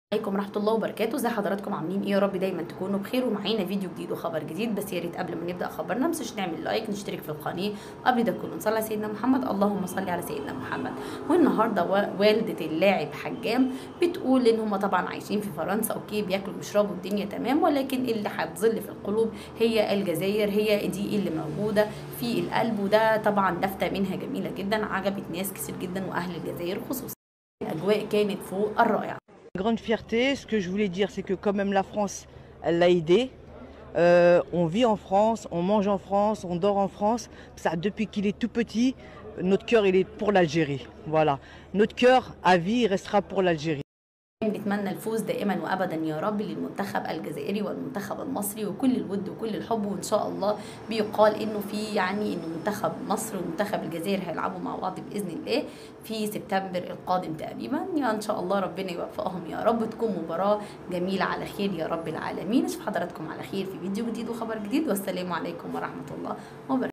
عليكم ورحمة الله وبركاته ازي حضراتكم عاملين ايه يا رب دايما تكونوا بخير ومعانا فيديو جديد وخبر جديد بس يا ريت قبل ما نبدا خبرنا مش نعمل لايك نشترك في القناه وقبل ده كله نصلي على سيدنا محمد اللهم صل على سيدنا محمد والنهارده و- والده اللاعب حجام بتقول ان هم طبعا عايشين في فرنسا اوكي بياكلوا وبيشربوا الدنيا تمام ولكن اللي هتظل في القلوب هي الجزائر هي دي اللي موجوده في القلب وده طبعا لفته منها جميله جدا عجبت ناس كتير جدا واهل الجزائر خصوصا الاجواء كانت فوق الرائع grande fierté, ce que je voulais dire, c'est que quand même la France, elle l'a aidé. Euh, on vit en France, on mange en France, on dort en France. Ça, depuis qu'il est tout petit, notre cœur, il est pour l'Algérie. Voilà. Notre cœur, à vie, il restera pour l'Algérie. بنتمنى الفوز دائما وابدا يا رب للمنتخب الجزائري والمنتخب المصري وكل الود وكل الحب وان شاء الله بيقال انه في يعني انه منتخب مصر ومنتخب الجزائر هيلعبوا مع بعض باذن الله في سبتمبر القادم تقريبا يا ان شاء الله ربنا يوفقهم يا رب تكون مباراه جميله على خير يا رب العالمين اشوف حضراتكم على خير في فيديو جديد وخبر جديد والسلام عليكم ورحمه الله وبركاته